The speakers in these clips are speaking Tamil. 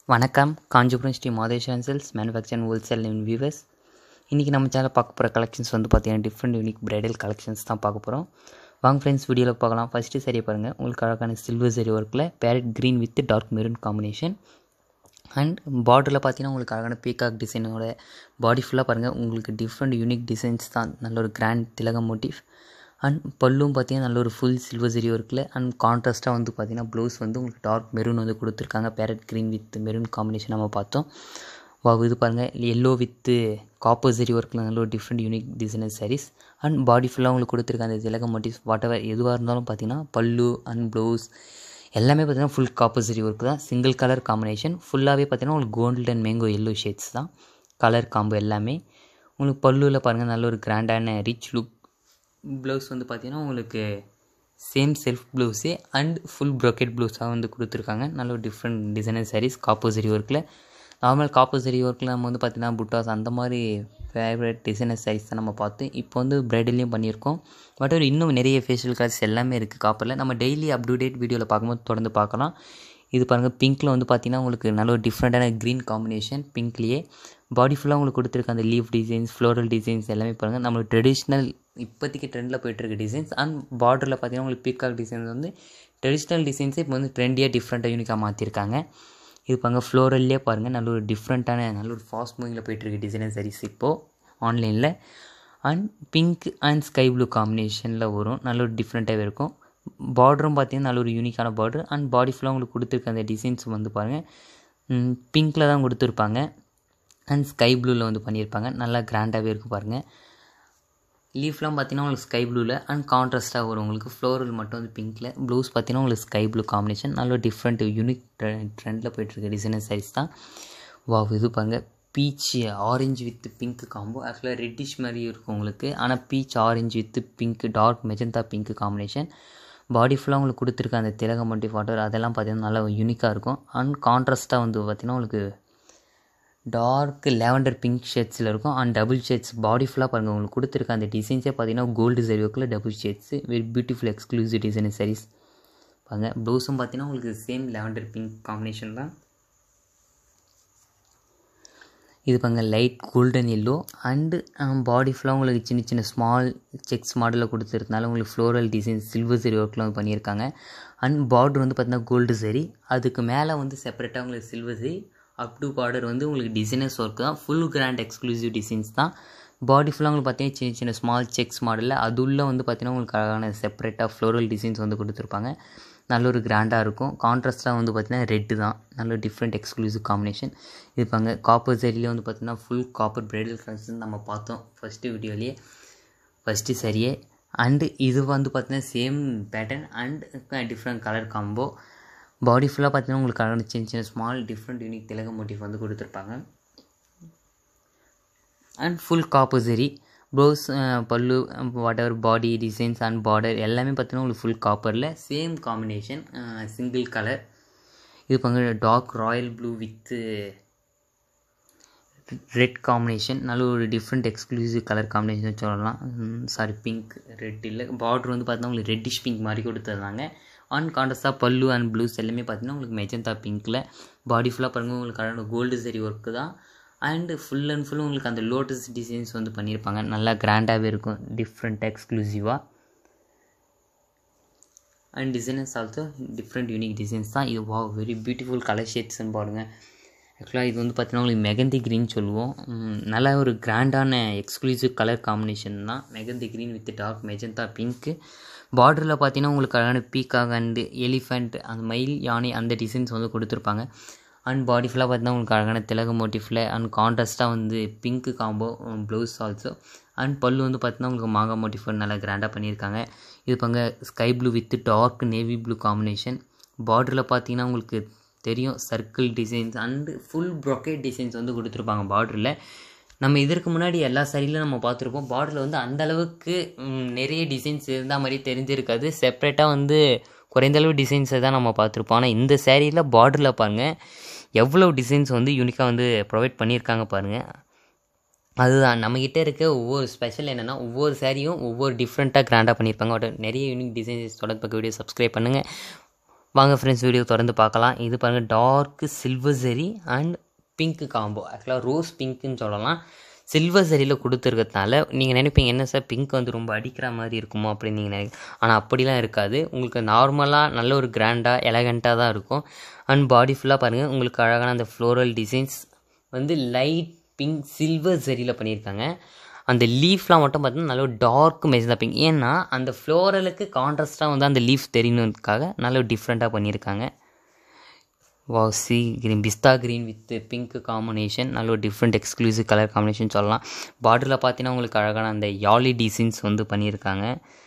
வணக்கம் Kanchipuram Sri Madeswaran sales manufacture and wholesale in viewers இன்றைக்கி நம்ம சேனல் பார்க்க போகிற கலெக்ஷன்ஸ் வந்து பார்த்தீங்கன்னா டிஃப்ரெண்ட் யூனிக் பிரைடல் கலெக்ஷன்ஸ் தான் பார்க்க போகிறோம் வாங்க ஃப்ரெண்ட்ஸ் வீடியோவில் பார்க்கலாம் ஃபஸ்ட்டு சரியை பாருங்கள் உங்களுக்கு அழகான சில்வர் சரி ஒர்க்கில் parrot green with dark maroon combination and பார்டரில் பார்த்தீங்கன்னா உங்களுக்கு அழகான பீகாக் டிசைனோட பாடி ஃபுல்லாக பாருங்கள் உங்களுக்கு டிஃப்ரெண்ட் யூனிக் டிசைன்ஸ் தான் நல்ல ஒரு கிராண்ட் திலகம் மோட்டிவ் அண்ட் பல்லும் பார்த்தீங்கன்னா நல்ல ஒரு ஃபுல் சில்வர் ஜெரி ஒர்க்கில் அண்ட் கான்ட்ராஸ்ட்டாக வந்து பார்த்தீங்கன்னா ப்ளவுஸ் வந்து உங்களுக்கு டார்க் மெரூன் வந்து கொடுத்துருக்காங்க parrot green with maroon combination நம்ம பார்த்தோம் வா இது பாருங்கள் எல்லோ வித்து காப்பர் ஜெரி ஒர்க்கில் நல்ல ஒரு different unique designer saris and body ஃபுல்லாக உங்களுக்கு கொடுத்துருக்காங்க அந்த திலகம் மோட்டிவ்ஸ் வாட் எவர் எதுவாக இருந்தாலும் பார்த்தீங்கன்னா பல்லு அண்ட் ப்ளவுஸ் எல்லாமே பார்த்தீங்கன்னா ஃபுல் காப்பர் ஜெரி ஒர்க் தான் சிங்கிள் கலர் காம்பினேஷன் ஃபுல்லாகவே பார்த்தீங்கன்னா உங்களுக்கு கோல்டன் மேங்கோ எல்லோ ஷேட்ஸ் தான் கலர் காம்போ எல்லாமே உங்களுக்கு பல்லுவில் பாருங்கள் நல்ல ஒரு கிராண்டான ரிச் லுக் ப்ளவுஸ் வந்து பார்த்தீங்கன்னா உங்களுக்கு சேம் செல்ஃப் ப்ளவுஸே அண்ட் ஃபுல் ப்ரோக்கெட் ப்ளவுஸாக வந்து கொடுத்துருக்காங்க நல்ல ஒரு டிஃப்ரெண்ட் டிசைனர் சாரீஸ் காப்போசரி ஒர்க்கில் நார்மல் காப்போசரி ஒர்க்கில் நம்ம வந்து பார்த்தீங்கன்னா புட்டாஸ் அந்த மாதிரி ஃபேவரட் டிசைனர் சாரீஸ் தான் நம்ம பார்த்து இப்போ வந்து ப்ரைடல்லையும் பண்ணியிருக்கோம் பட் ஒரு இன்னும் நிறைய ஃபேஷியல் கலர்ஸ் எல்லாமே இருக்குது காப்பரில் நம்ம டெய்லி அப் டு டேட் வீடியோவில் பார்க்கும்போது தொடர்ந்து பார்க்கலாம் இது பாருங்கள் பிங்க்கில் வந்து பார்த்தீங்கன்னா உங்களுக்கு நல்ல ஒரு டிஃப்ரெண்ட்டான க்ரீன் காம்பினேஷன் பிங்க்லேயே பாடி ஃபுல்லாக உங்களுக்கு கொடுத்துருக்க அந்த லீஃப் டிசைன்ஸ் ஃப்ளோரல் டிசைன்ஸ் எல்லாமே பாருங்கள் நம்மளுக்கு ட்ரெடிஷ்னல் இப்போதைக்கு ட்ரெண்டில் போயிட்டுருக்க டிசைன்ஸ் அண்ட் பார்டரில் பார்த்தீங்கன்னா உங்களுக்கு பீக்காக் டிசைன்ஸ் வந்து ட்ரெடிஷ்னல் டிசைன்ஸே இப்போ வந்து ட்ரெண்டியாக டிஃப்ரெண்ட்டாக யூனிக்காக மாற்றிருக்காங்க இது பாருங்கள் ஃப்ளோரல்லே பாருங்கள் நல்ல ஒரு டிஃப்ரெண்ட்டான நல்ல ஒரு ஃபாஸ்ட் மூவிங்கில் போயிட்டுருக்கு டிசைனர் சாரீஸ் இப்போது ஆன்லைனில் and pink and sky blue காம்பினேஷனில் வரும் நல்ல ஒரு டிஃப்ரெண்ட்டாகவே இருக்கும் பார்டரும் பார்த்தீங்கன்னா நல்ல ஒரு யூனிக்கான பார்டர் அண்ட் பாடி ஃபுல்லாக உங்களுக்கு கொடுத்துருக்க அந்த டிசைன்ஸ் வந்து பாருங்கள் பிங்க்கில் தான் கொடுத்துருப்பாங்க அண்ட் ஸ்கை ப்ளூவில் வந்து பண்ணியிருப்பாங்க நல்லா கிராண்டாகவே இருக்கும் பாருங்கள் லீஃப்லாம் பார்த்தீங்கன்னா உங்களுக்கு ஸ்கை ப்ளூவில் அண்ட் கான்ட்ராஸ்ட்டாக வரும் உங்களுக்கு ஃப்ளோரல் மட்டும் வந்து பிங்க்கில் ப்ளவுஸ் பார்த்தீங்கன்னா உங்களுக்கு ஸ்கை ப்ளூ காம்பினேஷன் நல்ல டிஃப்ரெண்ட் யூனிக் ட்ரெண்டில் போயிட்டுருக்க டிசைனர் சைஸ் தான் வா இது பாருங்கள் peach orange with pink combo ஆக்சுவலாக ரெட்டிஷ் மாதிரி இருக்கும் உங்களுக்கு ஆனால் peach orange with pink dark magenta pink combination body ஃபுல்லாக உங்களுக்கு கொடுத்துருக்க அந்த திலகம் மட்டி வாட்டர் அதெல்லாம் பார்த்தீங்கன்னா நல்லா யூனிக்காக இருக்கும் அண்ட் கான்ட்ராஸ்ட்டாக வந்து பார்த்திங்கன்னா உங்களுக்கு டார்க் லேவண்டர் பிங்க் ஷேட்ஸில் இருக்கும் அண்ட் டபுள் ஷேட்ஸ் பாடி ஃபுல்லாக பாருங்கள் உங்களுக்கு கொடுத்துருக்க அந்த டிசைன்ஸே பார்த்தீங்கன்னா கோல்டு சரி ஒர்க்கில் double shades very beautiful exclusive design saris பாருங்க ப்ளவுஸும் பார்த்தீங்கன்னா உங்களுக்கு சேம் லேவண்டர் பிங்க் காம்பினேஷன் தான் இது பாருங்க light golden yellow and body ஃபுல்லாக உங்களுக்கு சின்ன சின்ன ஸ்மால் செக்ஸ் மாடலில் கொடுத்துருக்கனால உங்களுக்கு ஃப்ளோரல் டிசைன் சில்வர் சரி ஒர்க்கில் வந்து பண்ணியிருக்காங்க அண்ட் பார்டர் வந்து பார்த்தீங்கன்னா கோல்டு சரி அதுக்கு மேலே வந்து செப்பரேட்டாக உங்களுக்கு சில்வர் சரி அப் டு பார்டர் வந்து உங்களுக்கு டிசைனர்ஸ் ஒர்க் தான் ஃபுல் கிராண்ட் எக்ஸ்க்ளூசிவ் டிசைன்ஸ் தான் பாடி ஃபுல்லாக உங்களுக்கு பார்த்தீங்கன்னா சின்ன சின்ன ஸ்மால் செக்ஸ் மாடலில் அது உள்ள வந்து பார்த்தீங்கன்னா உங்களுக்கு அழகான செப்பரேட்டாக ஃப்ளோரல் டிசைன்ஸ் வந்து கொடுத்துருப்பாங்க நல்ல ஒரு கிராண்டாக இருக்கும் கான்ட்ராஸ்ட்டாக வந்து பார்த்தீங்கன்னா ரெட்டு தான் நல்ல டிஃப்ரெண்ட் எக்ஸ்க்ளூசிவ் காம்பினேஷன் இது பாங்க காப்பர் சரியிலே வந்து பார்த்தீங்கன்னா ஃபுல் காப்பர் பிரைடல் கலெக்ஷன் நம்ம பார்த்தோம் ஃபஸ்ட்டு வீடியோலேயே ஃபஸ்ட்டு சரியே அண்டு இது வந்து பார்த்தீங்கன்னா same pattern and different colour combo body ஃபுல்லாக பார்த்தீங்கன்னா உங்களுக்கு அழகான சின்ன சின்ன ஸ்மால் டிஃப்ரெண்ட் யூனிக் திலக மோட்டிவ் வந்து கொடுத்துருப்பாங்க அண்ட் ஃபுல் காப்போசரி blouse pallu whatever body designs and border எல்லாமே பார்த்தீங்கன்னா உங்களுக்கு ஃபுல் காப்பரில் சேம் காம்பினேஷன் சிங்கிள் கலர் இது பாங்க dark royal blue with red combination நல்ல ஒரு டிஃப்ரெண்ட் எக்ஸ்க்ளூசிவ் கலர் காம்பினேஷன் சொல்லலாம் சாரி பிங்க் ரெட் இல்லை பார்டர் வந்து பார்த்தீங்கன்னா உங்களுக்கு ரெட்டிஷ் பிங்க் மாதிரி கொடுத்துருந்தாங்க ஆன் காண்டஸாக பல்லு அண்ட் ப்ளூஸ் எல்லாமே பார்த்தீங்கன்னா உங்களுக்கு மெஜந்தா பிங்க்கில் பாடி ஃபுல்லாக பாருங்கள் உங்களுக்கு அழகான கோல்டு சரி ஒர்க்கு தான் அண்டு ஃபுல் அண்ட் ஃபுல் உங்களுக்கு அந்த லோட்டஸ் டிசைன்ஸ் வந்து பண்ணியிருப்பாங்க நல்லா கிராண்டாகவே இருக்கும் டிஃப்ரெண்ட் எக்ஸ்க்ளூசிவாக and designers also different unique designs தான் இது வா வெரி பியூட்டிஃபுல் கலர் ஷேட்ஸ்ன்னு பாருங்கள் ஆக்சுவலாக இது வந்து பார்த்திங்கன்னா உங்களுக்கு மெகந்தி க்ரீன் சொல்லுவோம் நல்ல ஒரு கிராண்டான எக்ஸ்க்ளூசிவ் கலர் காம்பினேஷன் தான் mehndi green with dark magenta pink பார்டரில் பார்த்தீங்கன்னா உங்களுக்கு அழகான பீக்காக் அண்டு எலிஃபண்ட் அந்த மயில் யானை அந்த டிசைன்ஸ் வந்து கொடுத்துருப்பாங்க அண்ட் பாடி ஃபுல்லாக பார்த்தீங்கன்னா உங்களுக்கு அழகான திலக மோட்டிஃபில் அண்ட் கான்ட்ராஸ்ட்டாக வந்து pink combo blouse also and pallu வந்து பார்த்தீங்கன்னா உங்களுக்கு மாங்கா மோட்டிஃப் நல்லா கிராண்டாக பண்ணியிருக்காங்க இது பாங்க sky blue with dark navy blue combination பார்டரில் பார்த்தீங்கன்னா உங்களுக்கு தெரியும் circle designs and full brocade designs வந்து கொடுத்துருப்பாங்க பார்டரில் நம்ம இதற்கு முன்னாடி எல்லா சரியிலும் நம்ம பார்த்துருப்போம் பார்டரில் வந்து அந்த அளவுக்கு நிறைய டிசைன்ஸ் இருந்தால் மாதிரி தெரிஞ்சிருக்காது செப்ரேட்டாக வந்து குறைந்த அளவு டிசைன்ஸை தான் நம்ம பார்த்துருப்போம் ஆனால் இந்த சேரீயில் பார்டரில் பாருங்கள் எவ்வளோ டிசைன்ஸ் வந்து யூனிக்காக வந்து ப்ரொவைட் பண்ணியிருக்காங்க பாருங்கள் அதுதான் நம்மக்கிட்ட இருக்க ஒவ்வொரு ஸ்பெஷல் என்னென்னா ஒவ்வொரு சாரியும் ஒவ்வொரு டிஃப்ரெண்ட்டாக கிராண்டாக பண்ணியிருப்பாங்க நிறைய யூனிக் டிசைன்ஸ் தொடர்ந்து பக்க வீடியோ சப்ஸ்கிரைப் பண்ணுங்கள் வாங்க ஃப்ரெண்ட்ஸ் வீடியோ தொடர்ந்து பார்க்கலாம் இது பாருங்கள் dark silver zari and pink combo ஆக்சுவலாக ரோஸ் பிங்க்குன்னு சொல்லலாம் சில்வர் சரியில் கொடுத்துருக்கறதுனால நீங்கள் நினைப்பீங்க என்ன சார் பிங்க் வந்து ரொம்ப அடிக்கிற மாதிரி இருக்குமோ அப்படின்னு நீங்கள் நினைக்க ஆனால் அப்படிலாம் இருக்காது உங்களுக்கு நார்மலாக நல்ல ஒரு கிராண்டாக எலகண்ட்டாக தான் இருக்கும் அண்ட் பாடி ஃபுல்லாக பாருங்கள் உங்களுக்கு அழகான அந்த ஃப்ளோரல் டிசைன்ஸ் வந்து லைட் பிங்க் சில்வர் சரியில் பண்ணியிருக்காங்க அந்த லீஃப்லாம் மட்டும் பார்த்தீங்கன்னா நல்ல ஒரு டார்க் மெஜந்தா பிங்க் ஏன்னா அந்த ஃப்ளோரலுக்கு கான்ட்ராஸ்ட்டாக வந்து அந்த லீஃப் தெரியணுன்றதுக்காக நல்ல ஒரு டிஃப்ரெண்ட்டாக பண்ணியிருக்காங்க வா sea green pista green with pink combination நல்ல ஒரு டிஃப்ரெண்ட் எக்ஸ்க்ளூசிவ் கலர் காம்பினேஷன் சொல்லலாம் பார்டரில் பார்த்தீங்கன்னா உங்களுக்கு அழகான அந்த யாலி டிசைன்ஸ் வந்து பண்ணியிருக்காங்க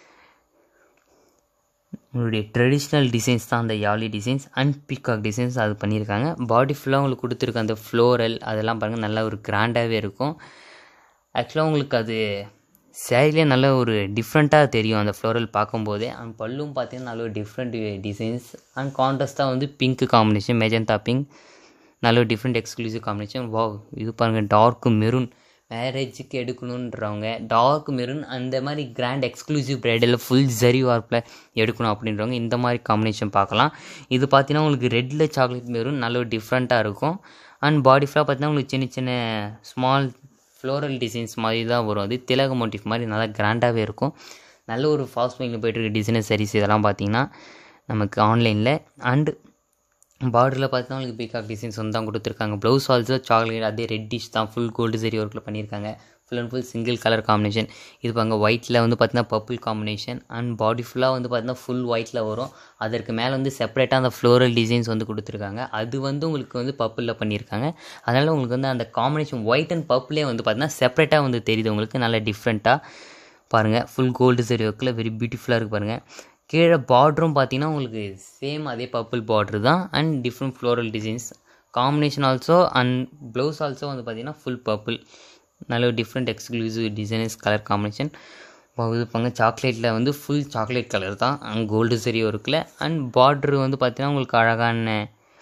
உங்களுடைய ட்ரெடிஷ்னல் டிசைன்ஸ் தான் அந்த யாலி டிசைன்ஸ் அண்ட் பிகாக் டிசைன்ஸ் அது பண்ணியிருக்காங்க பாடி ஃபுல்லாக உங்களுக்கு கொடுத்துருக்க அந்த ஃப்ளோரல் அதெல்லாம் பாருங்கள் நல்லா ஒரு கிராண்டாகவே இருக்கும் ஆக்சுவலாக உங்களுக்கு அது சேரீலே நல்ல ஒரு டிஃப்ரெண்ட்டாக தெரியும் அந்த ஃப்ளோரல் பார்க்கும்போதே அண்ட் பல்லும் பார்த்தீங்கன்னா நல்ல ஒரு டிஃப்ரெண்ட் டிசைன்ஸ் அண்ட் கான்ட்ராஸ்ட்டாக வந்து பிங்க் காம்பினேஷன் மெஜந்தா பிங்க் நல்ல ஒரு டிஃப்ரெண்ட் எக்ஸ்க்ளூசிவ் காம்பினேஷன் வா இது பாருங்கள் டார்க் மெரூன் மேரேஜுக்கு எடுக்கணுன்றவங்க டார்க் மெரூன் அந்த மாதிரி கிராண்ட் எக்ஸ்க்ளூசிவ் ப்ரைடலில் ஃபுல் ஜரி வார்ப்பில் எடுக்கணும் அப்படின்றவங்க இந்த மாதிரி காம்பினேஷன் பார்க்கலாம் இது பார்த்தீங்கன்னா உங்களுக்கு ரெட்டில் சாக்லேட் மெரூன் நல்ல ஒரு டிஃப்ரெண்ட்டாக இருக்கும் அண்ட் பாடி ஃபுல்லாக பார்த்தீங்கன்னா உங்களுக்கு சின்ன சின்ன ஸ்மால் ஃப்ளோரல் டிசைன்ஸ் மாதிரி தான் வரும் அது திலக மோட்டிவ் மாதிரி நல்லா கிராண்டாகவே இருக்கும் நல்ல ஒரு ஃபாஸ்ட் மைண்டில் போய்ட்டுருக்க டிசைனர் சாரீஸ் இதெல்லாம் பார்த்தீங்கன்னா நமக்கு ஆன்லைனில் அண்டு பார்டரில் பார்த்தீங்கன்னா உங்களுக்கு பீகாக் டிசைன்ஸ் வந்து தான் கொடுத்துருக்காங்க ப்ளவுஸ் ஆல்சோ சாக்லேட் அதே ரெட்டிஷ் தான் ஃபுல் கோல்டு சரி ஒர்க்கில் பண்ணியிருக்காங்க full and full single colour combination இது பாருங்க ஒயிட்டில் வந்து பார்த்தீங்கன்னா பர்பிள் காம்பினேஷன் அண்ட் பாடி ஃபுல்லாக வந்து பார்த்தீங்கன்னா ஃபுல் ஒயிட்டில் வரும் அதற்கு மேலே வந்து செப்பரேட்டாக அந்த ஃப்ளோரல் டிசைன்ஸ் வந்து கொடுத்துருக்காங்க அது வந்து உங்களுக்கு வந்து பர்பிளில் பண்ணியிருக்காங்க அதனால் உங்களுக்கு வந்து அந்த காம்பினேஷன் ஒயிட் அண்ட் பர்பிளே வந்து பார்த்தீங்கன்னா செப்பரேட்டாக வந்து தெரியுது உங்களுக்கு நல்ல டிஃப்ரெண்ட்டாக பாருங்கள் ஃபுல் கோல்டு சரி ஒர்க்கில் வெரி பியூட்டிஃபுல்லாக இருக்குது பாருங்கள் கீழே பார்டரும் பார்த்தீங்கன்னா உங்களுக்கு சேம் அதே பர்பிள் பார்டர் தான் and different floral designs combination also and blouse also வந்து பார்த்தீங்கன்னா ஃபுல் பர்பிள் நல்ல ஒரு different exclusive designs colour combination இது பாங்க சாக்லேட்டில் வந்து ஃபுல் சாக்லேட் கலர் தான் அண்ட் கோல்டு சரி ஒர்க்கில் அண்ட் பார்ட்ரு வந்து பார்த்தீங்கன்னா உங்களுக்கு அழகான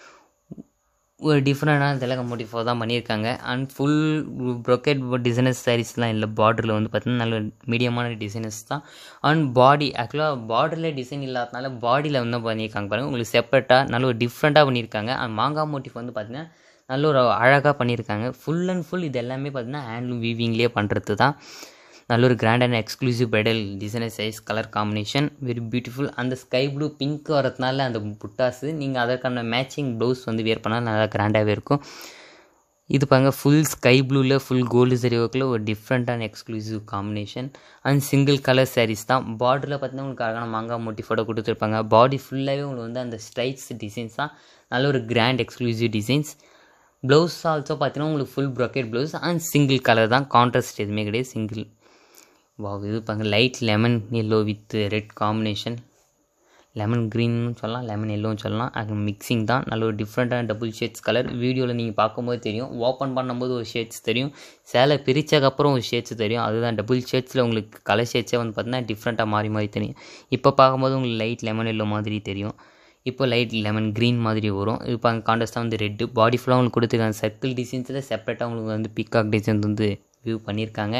ஒரு டிஃப்ரெண்டான திலக மோட்டிஃபாக தான் பண்ணியிருக்காங்க அண்ட் ஃபுல் ப்ரொக்கெட் டிசைனஸ் சாரீஸ்லாம் இல்லை பார்டரில் வந்து பார்த்தீங்கன்னா நல்ல மீடியமான டிசைனஸ் தான் அண்ட் பாடி ஆக்சுவலாக பார்டரில் டிசைன் இல்லாதனால பாடியில் வந்து பண்ணியிருக்காங்க பாருங்கள் உங்களுக்கு செப்பரேட்டாக நல்ல ஒரு டிஃப்ரெண்ட்டாக பண்ணியிருக்காங்க அண்ட் மாங்காய் மோட்டிஃப் வந்து பார்த்தீங்கன்னா நல்ல ஒரு அழகாக பண்ணியிருக்காங்க ஃபுல் அண்ட் ஃபுல் இது எல்லாமே பார்த்தீங்கன்னா ஹேண்ட்லூம் வீவிங்லேயே பண்ணுறது தான் நல்ல ஒரு grand and exclusive bridal designer size colour combination very beautiful அந்த ஸ்கை ப்ளூ பிங்க் வரதுனால அந்த புட்டாஸு நீங்கள் அதற்கான மேட்சிங் ப்ளவுஸ் வந்து வியர் பண்ணால் நல்லா கிராண்டாகவே இருக்கும் இது பாருங்க ஃபுல் ஸ்கை ப்ளூவில் ஃபுல் கோல்டு சரி ஒர்க்கில் ஒரு டிஃப்ரெண்ட்டான exclusive combination and single colour sarees தான் பார்டரில் பார்த்தீங்கன்னா உங்களுக்கு அழகான மாங்காய் மோட்டிஃபோட கொடுத்துருப்பாங்க பாடி ஃபுல்லாகவே உங்களுக்கு வந்து அந்த ஸ்ட்ரைட்ஸ் டிசைன்ஸ் தான் நல்ல ஒரு grand exclusive designs blouse also பார்த்தீங்கன்னா உங்களுக்கு full brocade blouse and single colour தான் கான்ட்ராஸ்ட் எதுவுமே கிடையாது சிங்கிள் வா இது பாருங்க light lemon yellow with red combination lemon க்ரீன்னு சொல்லலாம் லெமன் எல்லோன்னு சொல்லலாம் அது மிக்சிங் தான் நல்ல ஒரு டிஃப்ரெண்ட்டான டபுள் ஷேட்ஸ் கலர் வீடியோவில் நீங்கள் பார்க்கும்போது தெரியும் ஓப்பன் பண்ணும்போது ஒரு ஷேட்ஸ் தெரியும் சேலை பிரித்ததுக்கப்புறம் ஒரு ஷேட்ஸ் தெரியும் அதுதான் டபுள் ஷேட்ஸில் உங்களுக்கு கலர் ஷேட்ஸே வந்து பார்த்தீங்கன்னா டிஃப்ரெண்ட்டாக மாறி மாறி தெரியும் இப்போ பார்க்கும்போது உங்களுக்கு லைட் லெமன் எல்லோ மாதிரி தெரியும் இப்போ லைட் லெமன் க்ரீன் மாதிரி வரும் இப்போ அங்கே காண்டஸ்ட்டாக வந்து ரெட்டு பாடி ஃபுல்லாக உங்களுக்கு கொடுத்துருக்காங்க சர்க்கிள் டிசைன்ஸில் செப்பரேட்டாக உங்களுக்கு வந்து பிகாக் டிசைன்ஸ் வந்து வியூ பண்ணியிருக்காங்க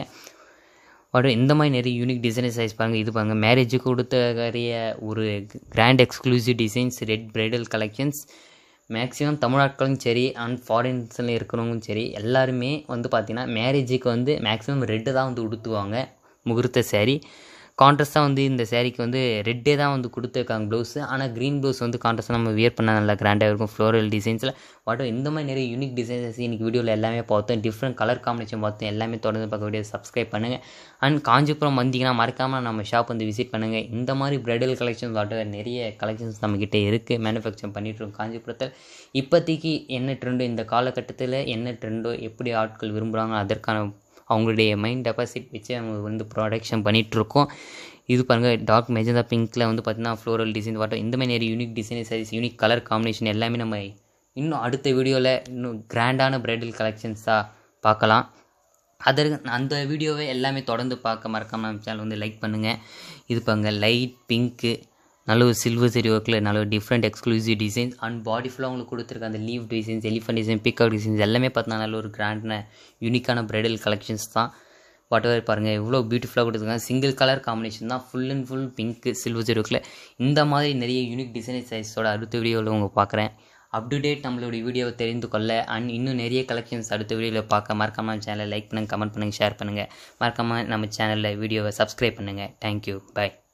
பட் இந்த மாதிரி நிறைய யூனிக் டிசைன் சைஸ் பாருங்கள் இது பாருங்கள் மேரேஜுக்கு கொடுத்த நிறைய ஒரு grand exclusive designs red bridal collections maximum தமிழ்நாட்களும் சரி அண்ட் ஃபாரின்ஸில் இருக்கிறவங்களும் சரி எல்லாருமே வந்து பார்த்திங்கன்னா மேரேஜுக்கு வந்து மேக்ஸிமம் ரெட்டு தான் வந்து உடுத்துவாங்க முகூர்த்த சேரீ கான்ட்ராஸ்ட்டாக வந்து இந்த சேரீக்கு வந்து ரெட்டே தான் வந்து கொடுத்துருக்காங்க ப்ளவுஸு ஆனால் க்ரீன் ப்ளவுஸ் வந்து கான்ட்ராஸ்ட்டாக நம்ம வியர் பண்ணால் நல்லா கிராண்டாக இருக்கும் ஃப்ளோரல் டிசைன்ஸில் பட் இந்த மாதிரி நிறைய யூனிக் டிசைன்ஸ் இன்றைக்கி வீடியோவில் எல்லாமே பார்த்தோம் டிஃப்ரெண்ட் கலர் காம்பினேஷன் பார்த்தோம் எல்லாமே தொடர்ந்து பார்க்க வீடியோ சப்ஸ்கிரைப் பண்ணுங்கள் அண்ட் காஞ்சிபுரம் வந்தீங்கன்னா மறக்காமல் நம்ம ஷாப் வந்து விசிட் பண்ணுங்கள் இந்த மாதிரி ப்ரைடல் கலெக்ஷன்ஸ் வாட்ட நிறைய கலெக்ஷன்ஸ் நம்மக்கிட்ட இருக்குது மேனுஃபேக்சர் பண்ணிகிட்ருக்கோம் காஞ்சிபுரத்தில் இப்போதைக்கு என்ன ட்ரெண்டோ இந்த காலகட்டத்தில் என்ன ட்ரெண்டோ எப்படி ஆட்கள் விரும்புகிறாங்க அதற்கான அவங்களுடைய மைண்ட் டெபாசிட் வச்சு அவங்க வந்து ப்ரொடக்ஷன் பண்ணிகிட்ருக்கோம் இது பாருங்கள் டார்க் மெஜந்தா பிங்க்கில் வந்து பார்த்தீங்கன்னா ஃப்ளோரல் டிசைன் வாட்டம் இந்த மாதிரி நிறைய unique design size unique colour combination எல்லாமே நம்ம இன்னும் அடுத்த வீடியோவில் இன்னும் கிராண்டான பிரைடல் கலெக்ஷன்ஸாக பார்க்கலாம் அதற்கு அந்த வீடியோவை எல்லாமே தொடர்ந்து பார்க்க மறக்காமல் நம்ம சேனல் வந்து லைக் பண்ணுங்கள் இது பாருங்க லைட் பிங்க்கு நல்ல ஒரு சில்வர் சரி ஒர்க்கில் நல்ல ஒரு different exclusive designs and body ஃபுல்லாக உங்களுக்கு கொடுத்துருக்க அந்த leaf designs elephant design peacock designs எல்லாமே பார்த்தீங்கன்னா நல்ல ஒரு கிராண்டான யூனிக்கான பிரைடல் கலெக்ஷன்ஸ் தான் வாட் எவர் பாருங்கள் எவ்வளோ பியூட்டிஃபுல்லாக கொடுத்துருக்காங்க சிங்கிள் கலர் காம்பினேஷன் தான் full and full pink silver ஜெருக்கில் இந்த மாதிரி நிறைய யூனிக் டிசைன் சைஸோட அடுத்த வீடியோவில் உங்க பார்க்குறேன் அப் டு டேட் நம்மளுடைய வீடியோவை தெரிந்து கொள்ள அண்ட் இன்னும் நிறைய கலெக்ஷன்ஸ் அடுத்த வீடியோவில் பார்க்க மறக்காம நம்ம சேனலை லைக் பண்ணுங்கள் கமெண்ட் பண்ணுங்கள் ஷேர் பண்ணுங்கள் மறக்காமல் நம்ம சேனலில் வீடியோவை சப்ஸ்கிரைப் பண்ணுங்கள் தேங்க்யூ பை